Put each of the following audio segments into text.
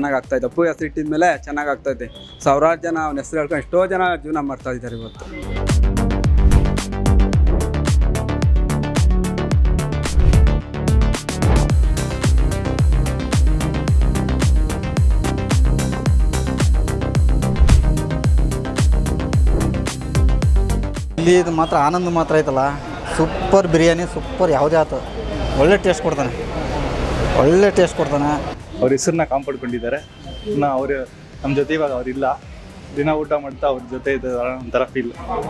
ಚೆನ್ನಾಗಿ ಆಗ್ತಾ ಇದೆ ಅಪ್ಪು ಹೆಸರು ಇಟ್ಟಿದ ಮೇಲೆ ಚೆನ್ನಾಗಿ ಆಗ್ತಾ ಇದೆ ಸಾವಿರಾರು ಜನ ಅವನ ಹೆಸರು ಹೇಳ್ಕೊಂಡು ಎಷ್ಟೋ ಜನ ಜೀವನ ಮಾಡ್ತಾ ಇದ್ದಾರೆ ಇವತ್ತು ಇಲ್ಲಿ ಇದು ಮಾತ್ರ ಆನಂದ ಮಾತ್ರ ಐತಲ್ಲ ಸೂಪರ್ ಬಿರಿಯಾನಿ ಸೂಪರ್ ಯಾವುದೇ ಆಯ್ತು ಒಳ್ಳೆ ಟೇಸ್ಟ್ ಕೊಡ್ತಾನೆ ಒಳ್ಳೆ ಟೇಸ್ಟ್ ಕೊಡ್ತಾನೆ ಅವ್ರ ಹೆಸರನ್ನ ಕಾಪಾಡ್ಕೊಂಡಿದ್ದಾರೆ ಇನ್ನು ಅವರು ನಮ್ಮ ಜೊತೆ ಇವಾಗ ಅವರಿಲ್ಲ ದಿನ ಊಟ ಮಾಡ್ತಾ ಅವ್ರ ಜೊತೆ ಇದ್ದಾರೆ ಒಂಥರ ಫೀಲ್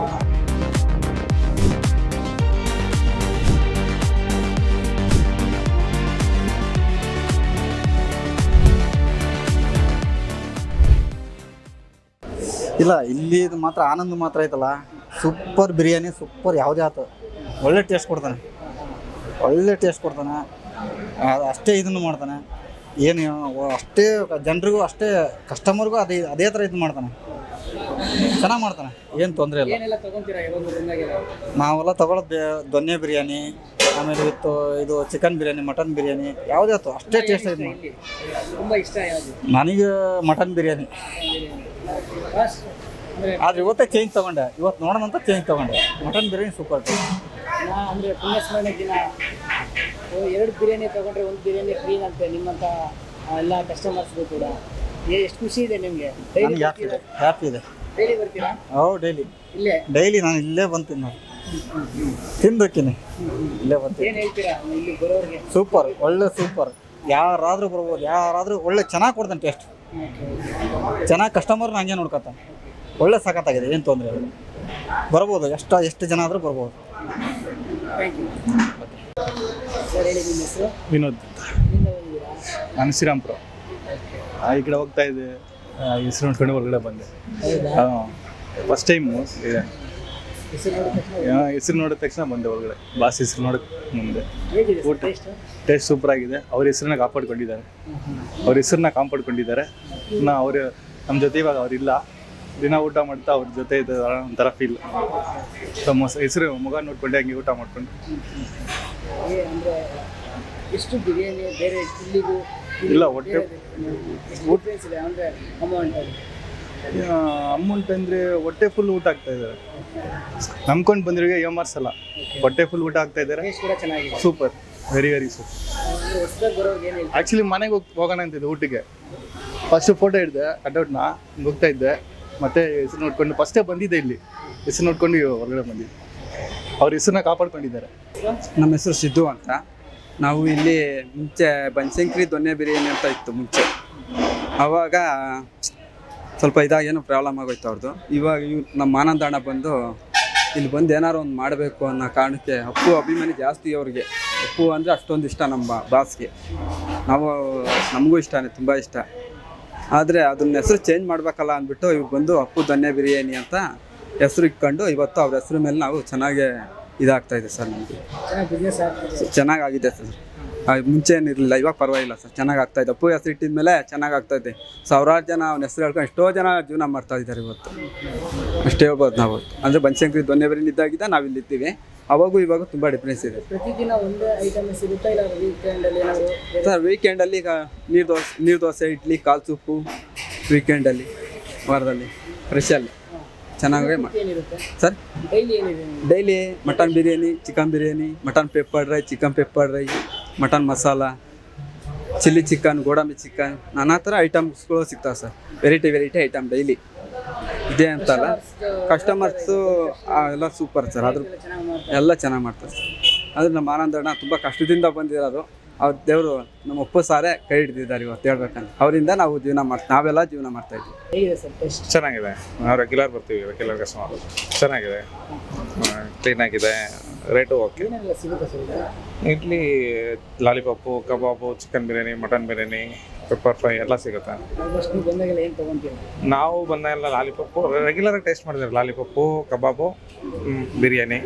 ಇಲ್ಲ ಇಲ್ಲಿ ಇದು ಮಾತ್ರ ಆನಂದ ಮಾತ್ರ ಐತಲ್ಲ ಸೂಪರ್ ಬಿರಿಯಾನಿ ಸೂಪರ್ ಯಾವುದೇ ಆಯ್ತು ಒಳ್ಳೆ ಟೇಸ್ಟ್ ಕೊಡ್ತಾನೆ ಒಳ್ಳೆ ಟೇಸ್ಟ್ ಕೊಡ್ತಾನೆ ಅದು ಅಷ್ಟೇ ಇದನ್ನು ಮಾಡ್ತಾನೆ ಏನು ಅಷ್ಟೇ ಜನರಿಗೂ ಅಷ್ಟೇ ಕಸ್ಟಮರ್ಗೂ ಅದೇ ಅದೇ ಥರ ಇದು ಮಾಡ್ತಾನೆ ಚೆನ್ನಾಗಿ ಮಾಡ್ತಾನೆ ಏನು ತೊಂದರೆ ಇಲ್ಲ ಏನೆಲ್ಲ ತಗೊಂತೀರಾ ಯಾವಾಗ ಬಂದಾಗೆಲ್ಲ ನಾವೆಲ್ಲ ತಗೊಳ್ಳೋದು ಬೇ- ದೊನ್ನೆ ಬಿರಿಯಾನಿ ಆಮೇಲೆ ವಿತ್ ಇದು ಚಿಕನ್ ಬಿರಿಯಾನಿ ಮಟನ್ ಬಿರಿಯಾನಿ ಯಾವುದೇ ಆಯ್ತು ಅಷ್ಟೇ ಟೇಸ್ಟ್ ಐತೆ ಇಲ್ಲಿ ತುಂಬಾ ಇಷ್ಟ ಯಾವುದು ನನಗೆ ಮಟನ್ ಬಿರಿಯಾನಿ ಬಸ್ ಅಂದ್ರೆ ಆದ್ರೆ ಇವತ್ತೇ ಚೇಂಜ್ ತಗೊಂಡೆ ಇವತ್ತು ನೋಡೋಣ ಅಂತ ಚೇಂಜ್ ತಗೊಂಡೆ ಮಟನ್ ಬಿರಿಯಾನಿ ಸೂಪರ್ ನಾ ಅಂದ್ರೆ ಪುಣ್ಯಸ್ಮರಣೆ ದಿನ ಓ, ಎರಡು ಬಿರಿಯಾನಿ ತಗೊಂಡ್ರೆ ಒಂದು ಬಿರಿಯಾನಿ ಫ್ರೀ ಅಂತೆ ನಿಮ್ಮಂತ ಆ, ಎಲ್ಲ ಕಸ್ಟಮರ್ಸ್ಗೂ ಕೂಡ ಏ- ಎಷ್ಟು ಖುಷಿ ಇದೆ ನಿಮಗೆ ನನಗೆ ಹ್ಯಾಪಿ ಇದೆ ಹ್ಯಾಪಿ ಇದೆ ಡೈಲಿ ಬರ್ತೀರಾ ಹೌ ಡೈಲಿ ಇಲ್ಲೇ ಡೈಲಿ ನಾನು ಇಲ್ಲೇ ಬಂತೀನಿ ನಾನು ತಿಂದಕ್ಕಿನಿ ಇಲ್ಲೇ ಬಂತೀನಿ ಏನ್ ಹೇಳ್ತೀರಾ ಇಲ್ಲಿ ಬರೋರಿಗೆ ಸೂಪರ್ ಒಳ್ಳೆ ಸೂಪರ್ ಯಾರಾದರೂ ಬರ್ಬೋದು ಯಾರಾದರೂ ಒಳ್ಳೆ ಚೆನ್ನಾಗಿ ಕೊಡ್ತಾನೆ ಟೇಸ್ಟ್ ಚೆನ್ನಾಗಿ ಕಸ್ಟಮರ್ನ ಹಂಗೆ ನೋಡ್ಕೊತಾನೆ ಒಳ್ಳೆ ಸಖತ್ತಾಗಿದೆ ಏನು ತೊಂದರೆ ಇಲ್ಲ ಬರ್ಬೋದು ಎಷ್ಟು ಎಷ್ಟು ಜನ ಆದರೂ ಬರ್ಬೋದು ಥ್ಯಾಂಕ್ ಯು ಸರ್ ಹೇಳಿ ನಿಮ್ಮ ಹೆಸರು ವಿನೋದ್ ಎಲ್ಲಿಂದ ಬಂದಿದ್ದೀರಾ ನಾನು ಶ್ರೀರಾಮ್ಪುರ ಆ, ಈ ಕಡೆ ಹೋಗ್ತಾ ಇದ್ದೆ ಆ, ಹೆಸರು ನೋಡ್ಕೊಂಡು ಹೊರಗಡೆ ಬಂದೆ ಹೌದಾ ಫಸ್ಟ್ ಟೈಮು ಹೆಸರು ನೋಡಿದ ತಕ್ಷಣ ಹೆಸರು ನೋಡಿದ ತಕ್ಷಣ ಬಂದೆ ಹೊರಗಡೆ ಬಾಸ್ ಹೆಸರು ನೋಡಕ್ಕೆ ಮುಂದೆ ಹೇಗಿದೆ ಊಟ. ಟೇಸ್ಟ್ ಟೇಸ್ಟ್ ಸೂಪರ್ ಆಗಿದೆ ಅವ್ರ ಹೆಸರನ್ನ ಕಾಪಾಡ್ಕೊಂಡಿದ್ದಾರೆ ಅವ್ರ ಹೆಸರನ್ನ ಕಾಪಾಡ್ಕೊಂಡಿದ್ದಾರೆ ಇನ್ನು ಅವರು ನಮ್ಮ ಜೊತೆ ಇವಾಗ ಅವರಿಲ್ಲ ದಿನ ಊಟ ಮಾಡ್ತಾ ಅವ್ರ ಜೊತೆ ಇದ್ದಾರೆ ಒಂಥರ ಫೀಲ್ ತಮ್ಮ ಹೆಸರು ಮುಗ ನೋಡ್ಕೊಂಡೆ ಹಂಗೆ ಊಟ ಮಾಡ್ಕೊಂಡು ಏ ಅಂದ್ರೆ ಎಷ್ಟು ಬಿರಿಯಾನಿ ಬೇರೆ ಇಲ್ಲಿಗೂ ಇಲ್ಲ, ಹೊಟ್ಟೆ- ಡಿಫ್ರೆನ್ಸ್ ಇದೆ ಅಂದ್ರೆ ಅಮೌಂಟ್ ಅಮೌಂಟ್ ಅಂದರೆ ಹೊಟ್ಟೆ ಫುಲ್ ಊಟ ಆಗ್ತಾ ಇದ್ದಾರೆ ನಂಬ್ಕೊಂಡು ಬಂದಿರೋರಿಗೆ ಏಮಾರ್ಸಲ್ಲ ಹೊಟ್ಟೆ ಫುಲ್ ಊಟ ಆಗ್ತಾ ಇದ್ದಾರೆ ಟೇಸ್ಟ್ ಕೂಡ ಚೆನ್ನಾಗಿದೆ ಸೂಪರ್ ವೆರಿ ವೆರಿ ಸೂಪರ್ ಅಂದ್ರೆ ಹೊಸದಾಗಿ ಬರೋರ್ಗೆ ಏನು ಹೇಳ್ತೀರಾ ಆ್ಯಕ್ಚುಲಿ ಮನೆಗೆ ಹೋಗಿ ಹೋಗೋಣ ಅಂತಿದ್ದೆ ಊಟಕ್ಕೆ ಫಸ್ಟ್ ಫೋಟೋ ಹಿಡ್ದೆ ಕಟೌಟ್ನ ಹೋಗ್ತಾ ಇದ್ದೆ ಮತ್ತೆ ಹೆಸರು ನೋಡ್ಕೊಂಡು ಫಸ್ಟೇ ಬಂದಿದ್ದೆ ಇಲ್ಲಿ ಹೆಸರು ನೋಡ್ಕೊಂಡು ಹೊರಗಡೆ ಬಂದಿದ್ದೆ ಅವ್ರ ಹೆಸರನ್ನ ಕಾಪಾಡ್ಕೊಂಡಿದ್ದಾರೆ ನಮ್ಮ ಹೆಸರು ಸಿದ್ದು ಅಂತ ನಾವು ಇಲ್ಲಿ ಮುಂಚೆ ಬನಶಂಕರಿ ದೊನ್ನೆ ಬಿರಿಯಾನಿ ಅಂತ ಇತ್ತು ಮುಂಚೆ ಆವಾಗ ಸ್ವಲ್ಪ ಇದಾಗ ಏನೋ ಪ್ರಾಬ್ಲಮ್ ಆಗೋಯ್ತು ಅವ್ರದ್ದು ಇವಾಗ ಇವ್ ನಮ್ಮ ಆನಂದ ಅಣ್ಣ ಬಂದು ಇಲ್ಲಿ ಬಂದು ಏನಾರು ಒಂದು ಮಾಡಬೇಕು ಅನ್ನೋ ಕಾರಣಕ್ಕೆ ಅಪ್ಪು ಅಭಿಮಾನಿ ಜಾಸ್ತಿ ಅವ್ರಿಗೆ ಅಪ್ಪು ಅಂದರೆ ಅಷ್ಟೊಂದು ಇಷ್ಟ ನಮ್ಮ ಬಾಸ್ಗೆ ನಾವು ನಮಗೂ ಇಷ್ಟನೇ ತುಂಬ ಇಷ್ಟ ಆದರೆ ಅದನ್ನ ಹೆಸರು ಚೇಂಜ್ ಮಾಡಬೇಕಲ್ಲ ಅಂದ್ಬಿಟ್ಟು ಇವ್ರು ಬಂದು ಅಪ್ಪು ದೊನ್ನೆ ಬಿರಿಯಾನಿ ಅಂತ ಹೆಸರು ಇಟ್ಕೊಂಡು ಇವತ್ತು ಅವ್ರ ಹೆಸರು ಮೇಲೆ ನಾವು ಚೆನ್ನಾಗೇ ಇದಾಗ್ತಾ ಇದೆ ಸರ್ ನಮಗೆ ಚೆನ್ನಾಗಿ ಬಿಸ್ನೆಸ್ ಆಗ್ತಿದೆ ಚೆನ್ನಾಗಾಗಿದೆ ಸರ್ ಆ, ಮುಂಚೆ ಏನಿರಲಿಲ್ಲ ಇವಾಗ ಪರವಾಗಿಲ್ಲ ಸರ್ ಚೆನ್ನಾಗಿ ಆಗ್ತಾ ಇದೆ ಅಪ್ಪು ಹೆಸರು ಇಟ್ಟಿದ ಮೇಲೆ ಚೆನ್ನಾಗಿ ಆಗ್ತಾ ಇದೆ ಸಾವಿರಾರು ಜನ ಅವನ ಹೆಸರು ಹೇಳ್ಕೊಂಡು ಎಷ್ಟೋ ಜನ ಜೀವನ ಮಾಡ್ತಾ ಇದ್ದಾರೆ ಇವತ್ತು ಅಷ್ಟೇ ಹೇಳ್ಬೋದು ನಾವು ಅಂದರೆ ಬನಶಂಕರಿ ದೊನ್ನೆಬರಿನ ಇದ್ದಾಗಿದ್ದ ನಾವು ಇಲ್ಲಿ ಇರ್ತೀವಿ ಅವಾಗೂ ಇವಾಗ ತುಂಬ ಡಿಫ್ರೆನ್ಸ್ ಇದೆ ಪ್ರತಿದಿನ ಒಂದೇ ಐಟಮ್ ಸಿಗುತ್ತಾ ಇಲ್ಲ ವೀಕೆಂಡಲ್ಲಿ ಏನಾದ್ರು ಬೇರೆ ಸರ್ ವೀಕೆಂಡಲ್ಲಿ ಈಗ ನೀರು ದೋಸೆ ನೀರು ದೋಸೆ ಇಡ್ಲಿ ಕಾಲು ಸೂಪು ವೀಕೆಂಡಲ್ಲಿ ವಾರದಲ್ಲಿ ಫ್ರೆಶಲ್ಲಿ ಚೆನ್ನಾಗೇ ಮಾಡಿ ಏನಿರುತ್ತೆ ಸರ್ ಡೈಲಿ ಏನಿದೆ daily mutton biryani chicken biryani mutton pepper fry chicken pepper fry mutton masala chilli chicken ಗೋಡಂಬಿ ಚಿಕನ್ ನಾನಾ ಥರ ಐಟಮ್ಸ್ಗಳು ಸಿಗ್ತಾವೆ sir variety variety item daily ಇದೆ ಅಂತಲ್ಲ ಕಸ್ಟಮರ್ಸು ಎಲ್ಲ ಸೂಪರ್ ಸರ್ ಅದ್ರ ಚೆನ್ನಾಗಿ ಮಾಡ್ತಾರೆ ಎಲ್ಲ ಚೆನ್ನಾಗಿ ಮಾಡ್ತಾರೆ ಸರ್ ಆದರೆ ನಮ್ಮ ಆನಂದಣ್ಣ ತುಂಬ ಕಷ್ಟದಿಂದ ಬಂದಿರೋದು ಅವ್ರ ದೇವರು ನಮ್ಮ ಅಪ್ಪು ಸಾರೇ ಕೈ ಹಿಡಿದಿದ್ದಾರೆ ಇವತ್ತು ಹೇಳ್ಬೇಕಂದ್ರೆ ಅವರಿಂದ ನಾವು ಜೀವನ ಮಾಡ್ತಾ ನಾವೆಲ್ಲ ಜೀವನ ಮಾಡ್ತಾ ಇದ್ವಿ ಹೇಗಿದೆ ಸರ್ ಟೇಸ್ಟ್ ಚೆನ್ನಾಗಿದೆ ನಾವು ರೆಗ್ಯುಲರ್ ಬರ್ತೀವಿ ರೆಗ್ಯುಲರ್ ಕಸ್ಟಮರ್ ಚೆನ್ನಾಗಿದೆ ಕ್ಲೀನ್ ಆಗಿದೆ ರೇಟು ಓಕೆ ಏನೆಲ್ಲ ಸಿಗುತ್ತೆ ಸರ್ ಇದು idli lollipop kebab chicken biryani mutton biryani pepper fry ಎಲ್ಲ ಸಿಗುತ್ತೆ ಆಲ್ಮೋಸ್ಟ್ ನೀವು ಬಂದಾಗೆಲ್ಲ ಏನು ತೊಗೊಂತೀರಾ ನಾವು ಬಂದ ಎಲ್ಲ ಲಾಲಿಪಾಪು ರೆಗ್ಯುಲರ್ ಟೇಸ್ಟ್ ಮಾಡಿದ್ದೀವಿ ಲಾಲಿಪಾಪು ಕಬಾಬು ಮ್, ಬಿರಿಯಾನಿ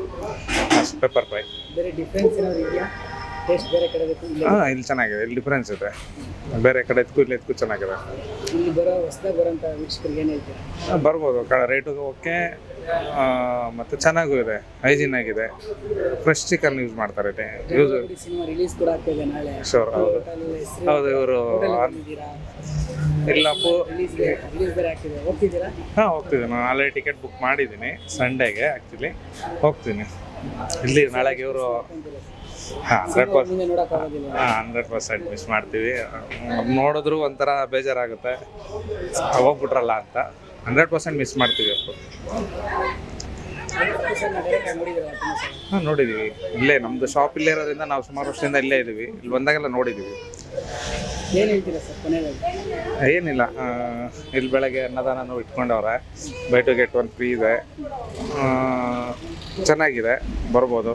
ಪೆಪ್ಪರ್ ಫ್ರೈ ಬೇರೆ ಡಿಫ್ರೆನ್ಸ್ ಏನಾದ್ರು ಇದೆಯಾ ಟೇಸ್ಟ್ ಬೇರೆ ಕಡೆ ಬೇಕು ಇಲ್ಲ ಹಾಂ ಇಲ್ಲಿ ಚೆನ್ನಾಗಿದೆ ಇಲ್ಲಿ ಡಿಫ್ರೆನ್ಸ್ ಇದೆ ಬೇರೆ ಕಡೆ ಎತ್ಕು ಇಲ್ಲಿ ಎತ್ಕು ಚೆನ್ನಾಗಿದೆ ಇಲ್ಲಿ ಬರೋ ಹೊಸದಾಗಿ ಬರೋಂಥ ವೀಕ್ಷಕರಿಗೆ ಏನು ಹೇಳ್ತೀರಾ ಆ, ಬರ್ಬೋದು ಕ ರೇಟು ಓಕೆ ಆ, ಮತ್ತು ಚೆನ್ನಾಗೂ ಇದೆ ಹೈಜಿನ್ ಆಗಿದೆ ಫ್ರೆಶ್ ಚಿಕನ್ ಯೂಸ್ ಮಾಡ್ತಾರೆ ಯೂಸ್ ಸಿನಿಮಾ ರಿಲೀಸ್ ಕೂಡ ಆಗ್ತಿದೆ ನಾಳೆ ಶೋರ್ ಹೌದು ಹೋಟೆಲ್ ಹೆಸರು ಹೌದು ಇವರು ಬಂದಿದ್ದೀರಾ ಇಲ್ಲ ಪೂ ರಿಲೀಸ್ ರಿಲೀಸ್ ಬೇರೆ ಆಗ್ತಿದೆ ಹೋಗ್ತಿದ್ದೀರಾ ಹಾಂ ಹೋಗ್ತಿದ್ದೀನಿ ನಾನು ಆಲ್ರೆಡಿ ಟಿಕೆಟ್ ಬುಕ್ ಮಾಡಿದ್ದೀನಿ ಸಂಡೇಗೆ ಆ್ಯಕ್ಚುಲಿ ಹೋಗ್ತೀನಿ ಇಲ್ಲಿ ನಾಳೆಗೆ ಇವರು ಹಾಂ ಹಂಡ್ರೆಡ್ ಪರ್ಸೆಂಟ್ ಮುಂದೆ ನೋಡಕ್ ಆಗೋದಿಲ್ಲ ಹಾಂ ಹಂಡ್ರೆಡ್ ಪರ್ಸೆಂಟ್ ಮಿಸ್ ಮಾಡ್ತೀವಿ ಅದ್ ನೋಡಿದ್ರು ಒಂಥರ ಬೇಜಾರಾಗುತ್ತೆ ಹೋಗ್ಬಿಟ್ರಲ್ಲ ಅಂತ ಹಂಡ್ರೆಡ್ ಪರ್ಸೆಂಟ್ ಮಿಸ್ ಮಾಡ್ತೀವಿ ಅಪ್ಪ ನೋಡಿದ್ದೀರಾ ಹಾಂ ನೋಡಿದ್ದೀವಿ ಇಲ್ಲೇ ನಮ್ಮದು ಶಾಪ್ ಇಲ್ಲೇ ಇರೋದ್ರಿಂದ ನಾವು ಸುಮಾರು ವರ್ಷದಿಂದ ಇಲ್ಲೇ ಇದ್ದೀವಿ ಇಲ್ಲಿ ಬಂದಾಗೆಲ್ಲ ನೋಡಿದ್ದೀವಿ ಏನು ಹೇಳ್ತೀರಾ ಸರ್ ಕೊನೆಯದಾಗಿ ಏನಿಲ್ಲ ಆ, ಇಲ್ಲಿ ಬೆಳಗ್ಗೆ ಅನ್ನದಾನನೂ ಇಟ್ಕೊಂಡವ್ರೆ buy two get one free ಇದೆ ಆ, ಚೆನ್ನಾಗಿದೆ ಬರ್ಬೋದು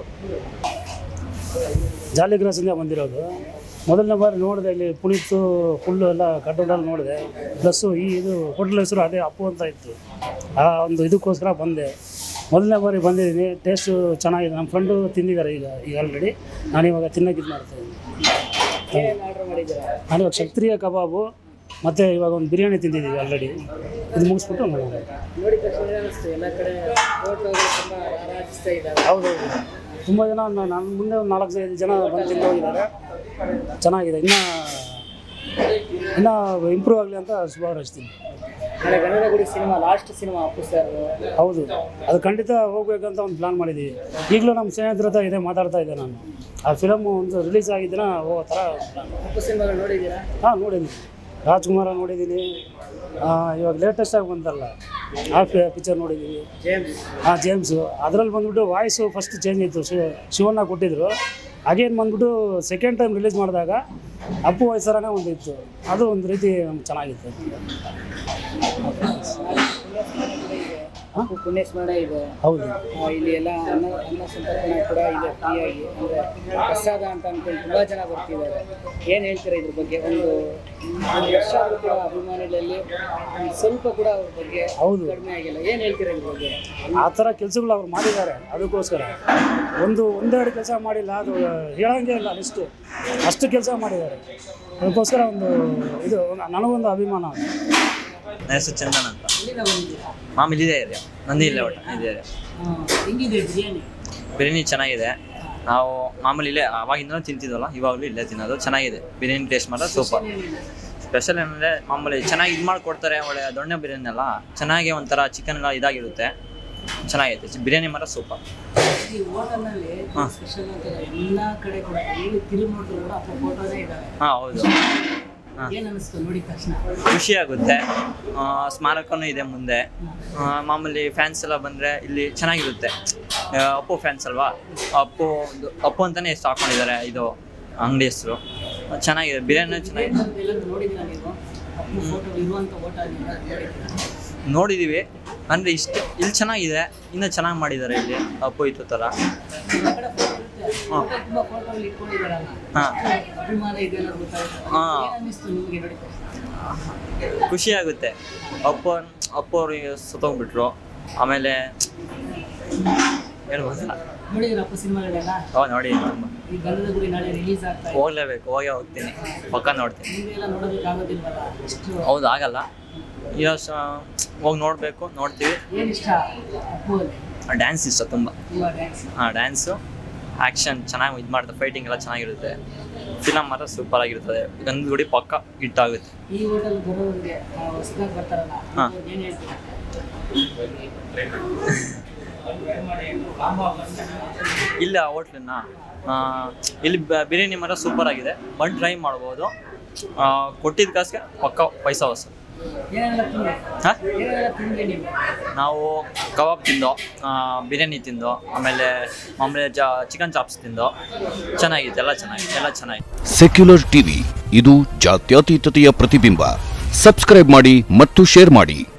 ಜಾಲಿ ಗ್ರಾಸಿಂದ ಬಂದಿರೋದು ಮೊದಲನೇ ಬಾರಿ ನೋಡಿದೆ ಇಲ್ಲಿ ಪುನೀತು ಫುಲ್ಲು ಎಲ್ಲ ಕಟ್ಟಡಲ್ಲಿ ನೋಡಿದೆ ಪ್ಲಸ್ಸು ಈ ಇದು ಹೋಟ್ಲ್ ಹೆಸರು ಅದೇ ಅಪ್ಪು ಅಂತ ಇತ್ತು ಆ ಒಂದು ಇದಕ್ಕೋಸ್ಕರ ಬಂದೆ ಮೊದಲನೇ ಬಾರಿ ಬಂದಿದ್ದೀನಿ ಟೇಸ್ಟು ಚೆನ್ನಾಗಿದೆ ನಮ್ಮ ಫ್ರೆಂಡು ತಿಂದಿದ್ದಾರೆ ಈಗ ಈಗ ಆಲ್ರೆಡಿ ನಾನು ಇವಾಗ ತಿನ್ನೋಕೆ ಇದು ಮಾಡ್ತಾಯಿದ್ದೀನಿ ಏನೇನು ಆರ್ಡರ್ ಮಾಡಿದ್ದೀರಾ ನಾನು ಇವಾಗ ಕ್ಷತ್ರಿಯ ಕಬಾಬು ಮತ್ತು ಇವಾಗ ಒಂದು ಬಿರಿಯಾನಿ ತಿಂದಿದ್ದೀವಿ ಆಲ್ರೆಡಿ ಇದು ಮುಗಿಸ್ಬಿಟ್ಟು ಮಾಡೋಣ ನೋಡಿದ ತಕ್ಷಣ ಏನ್ ಅನಿಸ್ತು ಎಲ್ಲ ಕಡೆ ಫೋಟೋ ತುಂಬ ರಾಜಿಸ್ತಾ ಇದ್ದಾರೆ ಹೌದೌದು ತುಂಬ ಜನ ನ- ನನ್ನ ಮುಂದೆ ಒಂದು ನಾಲ್ಕು ಐದು ಜನ ಬಂದು ತಿಂದು ಹೋಗಿದ್ದಾರೆ ಚೆನ್ನಾಗಿದೆ ಇನ್ನೂ ಇನ್ನೂ ಇಂಪ್ರೂವ್ ಆಗಲಿ ಅಂತ ಶುಭ ಹಾರೈಸ್ತೀನಿ ನಾಳೆ ಗಣನ ಗುಡಿ cinema last cinema Appu sir ಹೌದು ಅದು ಖಂಡಿತ ಹೋಗ್ಬೇಕಂತ ಒಂದು ಪ್ಲಾನ್ ಮಾಡಿದ್ದೀವಿ ಈಗಲೂ ನಮ್ಮ ಸ್ನೇಹಿತರ ಹತ್ರ ಇದೆ ಮಾತಾಡ್ತಾ ಇದ್ದೆ ನಾನು ಆ ಫಿಲಮ್ ಒಂದು ರಿಲೀಸ್ ಆಗಿದ್ದಿನ ಹೋಗೋ ಥರ ಪ್ಲಾನ್ ಅಪ್ಪು ಸಿನಿಮಾಗಳು ನೋಡಿದ್ದೀರಾ ಹಾಂ ನೋಡಿದ್ದೀನಿ ರಾಜ್ಕುಮಾರ ನೋಡಿದ್ದೀನಿ ಆ, ಇವಾಗ ಲೇಟೆಸ್ಟಾಗಿ ಬಂತಲ್ಲ ಆ ಪಿಕ್ಚರ್ ನೋಡಿದ್ದೀವಿ ಜೇಮ್ಸ್ ಹಾಂ ಜೇಮ್ಸು ಅದರಲ್ಲಿ ಬಂದ್ಬಿಟ್ಟು ವಾಯ್ಸು ಫಸ್ಟ್ ಚೇಂಜ್ ಇತ್ತು ಶಿವ ಶಿವಣ್ಣ ಕೊಟ್ಟಿದ್ರು ಅಗೇನ್ ಬಂದ್ಬಿಟ್ಟು ಸೆಕೆಂಡ್ ಟೈಮ್ ರಿಲೀಸ್ ಮಾಡಿದಾಗ ಅಪ್ಪು ವಾಯ್ಸ್ ಥರನೇ ಒಂದು ಇತ್ತು ಅದು ಒಂದು ರೀತಿ ನಮ್ಗೆ ಚೆನ್ನಾಗಿತ್ತು ಅಪ್ಪು ಪುಣ್ಯ ಸ್ಮರಣೆ ಇದೆ ಹೌದು ಆ, ಇಲ್ಲಿ ಎಲ್ಲ ಅನ್ನ ಅನ್ನ ಸಂತರ್ಪಣೆ ಕೂಡ ಇದೆ ಫ್ರೀಯಾಗಿ ಅಂದರೆ ಪ್ರಸಾದ ಅಂತ ಅನ್ಕೊಂಡು ತುಂಬ ಜನ ಬರ್ತಿದ್ದಾರೆ ಏನು ಹೇಳ್ತೀರಾ ಇದ್ರ ಬಗ್ಗೆ ಒಂದು ಒಂದು ವರ್ಷ ಆದರೂ ಕೂಡ ಅಭಿಮಾನಿಗಳಲ್ಲಿ ಒಂದು ಸ್ವಲ್ಪ ಕೂಡ ಅವ್ರ ಬಗ್ಗೆ ಹೌದು. ಕಡಿಮೆ ಆಗಿಲ್ಲ ಏನು ಹೇಳ್ತೀರಾ ಇದ್ರ ಬಗ್ಗೆ ಆ ಥರ ಕೆಲಸಗಳು ಅವ್ರು ಮಾಡಿದ್ದಾರೆ ಅದಕ್ಕೋಸ್ಕರ ಒಂದು ಒಂದೆರಡು ಕೆಲಸ ಮಾಡಿಲ್ಲ ಅದು ಹೇಳೋಂಗೆ ಇಲ್ಲ ಲಿಸ್ಟು ಅಷ್ಟು ಕೆಲಸ ಮಾಡಿದ್ದಾರೆ ಅದಕ್ಕೋಸ್ಕರ ಒಂದು ಇದು ನನಗೊಂದು ಅಭಿಮಾನ ನನ್ನ ಹೆಸರು ಚಂದನ್ ಅಂತ ಎಲ್ಲಿಂದ ಬಂದಿದ್ದೀರಾ ಮಾಮೂಲಿ ಇದೇ ಏರಿಯಾ ನಂದಿ ಇಲ್ಲೇ ಒಟ್ಟು ಇದೇ ಏರಿಯಾ ಆ, ಹೆಂಗಿದೆ ಬಿರಿಯಾನಿ ಬಿರಿಯಾನಿ ಚೆನ್ನಾಗಿದೆ ನಾವು ಮಾಮೂಲಿ ಇಲ್ಲೇ ಅವಾಗಿಂದನೂ ತಿಂತಿದ್ವಲ್ಲ ಇವಾಗಲೂ ಇಲ್ಲೇ ತಿನ್ನೋದು ಚೆನ್ನಾಗಿದೆ ಬಿರಿಯಾನಿ ಟೇಸ್ಟ್ ಮಾತ್ರ ಸೂಪರ್ ಸ್ಪೆಷಲ್ ಏನಂದರೆ ಮಾಮೂಲಿ ಚೆನ್ನಾಗಿ ಇದು ಮಾಡಿಕೊಡ್ತಾರೆ ಒಳ್ಳೆ ದೊಣ್ಣೆ ಬಿರಿಯಾನಿ ಎಲ್ಲ ಚೆನ್ನಾಗಿ ಒಂಥರ ಚಿಕನ್ ಎಲ್ಲ ಇದಾಗಿರುತ್ತೆ ಚೆನ್ನಾಗೈತೆ ಬಿರಿಯಾನಿ ಮಾತ್ರ ಸೂಪರ್ ಈ ಹೋಟೆಲ್ನಲ್ಲಿ ಸ್ಪೆಷಲ್ ಅಂತ ಎಲ್ಲ ಕಡೆ ಕೂಡ ಎಲ್ಲಿ ತಿರುಗಿ ನೋಡಿದ್ರು ಕೂಡ ಅಪ್ಪ ಫೋಟೋನೇ ಇದ್ದಾವೆ ಹಾಂ ಹೌದು ಹಾಂ ಏನು ಅನಿಸ್ತು ನೋಡಿದ ತಕ್ಷಣ ಖುಷಿ ಆಗುತ್ತೆ ಆ, ಸ್ಮಾರಕನೂ ಇದೆ ಮುಂದೆ ಆ, ಮಾಮೂಲಿ ಫ್ಯಾನ್ಸ್ ಎಲ್ಲ ಬಂದರೆ ಇಲ್ಲಿ ಚೆನ್ನಾಗಿರುತ್ತೆ ಆ, ಅಪ್ಪು ಫ್ಯಾನ್ಸ್ ಅಲ್ವಾ ಅಪ್ಪು ಒಂದು ಅಪ್ಪು ಅಂತಲೇ ಎಷ್ಟು ಹಾಕೊಂಡಿದ್ದಾರೆ ಇದು ಅಂಗಡಿ ಹೆಸರು ಚೆನ್ನಾಗಿದೆ ಬಿರಿಯಾನಿ ಚೆನ್ನಾಗಿದೆ ಎಲ್ಲರೂ ನೋಡಿದ್ದೀರಾ ನೀವು ಅಪ್ಪು ಫೋಟೋ ಇರುವಂಥ ಹೋಟೆಲ್ ನೋಡಿದ್ದೀವಿ ಅಂದರೆ ಇಷ್ಟು ಇಲ್ಲಿ ಚೆನ್ನಾಗಿದೆ ಇನ್ನೂ ಚೆನ್ನಾಗಿ ಮಾಡಿದ್ದಾರೆ ಇಲ್ಲಿ ಅಪ್ಪು ಇತ್ತು ಥರ ಎಲ್ಲ ಕಡೆ ಫೋಟೋ ಇರುತ್ತೆ ಹಾಂ ತುಂಬ ಫೋಟೋಗಳು ಇಟ್ಕೊಂಡಿದ್ದಾರಲ್ಲ ಹಾಂ ಅಭಿಮಾನ ಇದೆ ಅನ್ನೋದು ಗೊತ್ತಾಯ್ತು ಹಾ. ಏನು ಅನ್ನಿಸ್ತು ನಿಮಗೆ ನೋಡಿದ ತಕ್ಷಣ ಖುಷಿ ಆಗುತ್ತೆ ಅಪ್ಪು ಅಪ್ಪು ಅವ್ರಿಗೆ ಸತ್ತೋಗ್ಬಿಟ್ರು ಆಮೇಲೆ ಹೇಳ್ಬೋದಲ್ಲ ನೋಡಿದ್ರ ಅಪ್ಪು ಸಿನಿಮಾಗಳೆಲ್ಲ ಅವಾಗ ನೋಡಿ ತುಂಬ ಈ ಗಂಧದ ಗುಡಿ ನಾಳೆ ರಿಲೀಸ್ ಆಗ್ತಾ ಇದೆ ಹೋಗ್ಲೇಬೇಕು ಹೋಗೇ ಹೋಗ್ತೀನಿ ಪಕ್ಕ ನೋಡ್ತೀನಿ ಮುಂದೆ ಎಲ್ಲ ನೋಡೋದಕ್ಕಾಗೋದಿಲ್ವಲ್ಲ ಎಷ್ಟು ಹೌದು ಆಗಲ್ಲ ಈಗ ಸ ಹೋಗಿ ನೋಡಬೇಕು ನೋಡ್ತೀವಿ ಏನು ಇಷ್ಟ ಅಪ್ಪು ಅಲ್ಲಿ ಡ್ಯಾನ್ಸ್ ಇಷ್ಟ ತುಂಬ ತುಂಬ ಡ್ಯಾನ್ಸ್ ಹಾಂ ಡ್ಯಾನ್ಸು ಆ್ಯಕ್ಷನ್ ಚೆನ್ನಾಗಿ ಇದು ಮಾಡ್ತಾರೆ ಫೈಟಿಂಗ್ ಎಲ್ಲ ಚೆನ್ನಾಗಿರುತ್ತೆ ಫಿಲಮ್ ಮಾತ್ರ ಸೂಪರ್ ಆಗಿರ್ತದೆ ಗಂಧದ ಗುಡಿ ಪಕ್ಕ ಹಿಟ್ ಆಗುತ್ತೆ ಈ ಹೋಟೆಲ್ ಬರೋರಿಗೆ ಹೊಸದಾಗಿ ಬರ್ತಾರಲ್ಲ ಹಾ. ಏನು ಹೇಳ್ತೀರಾ ಇಲ್ಲಿ ಆ ಹೋಟ್ಲನ್ನ ಇಲ್ಲಿ ಬ- ಬಿರಿಯಾನಿ ಮಾತ್ರ ಸೂಪರ್ ಆಗಿದೆ ಬಂದು ಟ್ರೈ ಮಾಡ್ಬೋದು ಆ, ಕೊಟ್ಟಿದ್ದ ಕಾಸಿಗೆ ಪಕ್ಕ ಪೈಸಾ ಹೊಸ ಏನೆಲ್ಲ ತಿಂದ್ರಿ ಹಾಂ ಏನೆಲ್ಲ ತಿಂದ್ರಿ ನೀವು ನಾವು ಕಬಾಬ್ ತಿಂದು ಆ, ಬಿರಿಯಾನಿ ತಿಂದು ಆಮೇಲೆ ಮಾಮೂಲಿ ಜಾ ಚಿಕನ್ ಚಾಪ್ಸ್ ತಿಂದು ಚೆನ್ನಾಗಿತ್ತು ಎಲ್ಲ ಚೆನ್ನಾಗಿತ್ತು ಎಲ್ಲ ಚೆನ್ನಾಗಿತ್ತು ಸೆಕ್ಯುಲರ್ ಟಿವಿ ಇದು ಜಾತ್ಯತೀತತೆಯ ಪ್ರತಿಬಿಂಬ ಸಬ್ಸ್ಕ್ರೈಬ್ ಮಾಡಿ ಮತ್ತು ಶೇರ್ ಮಾಡಿ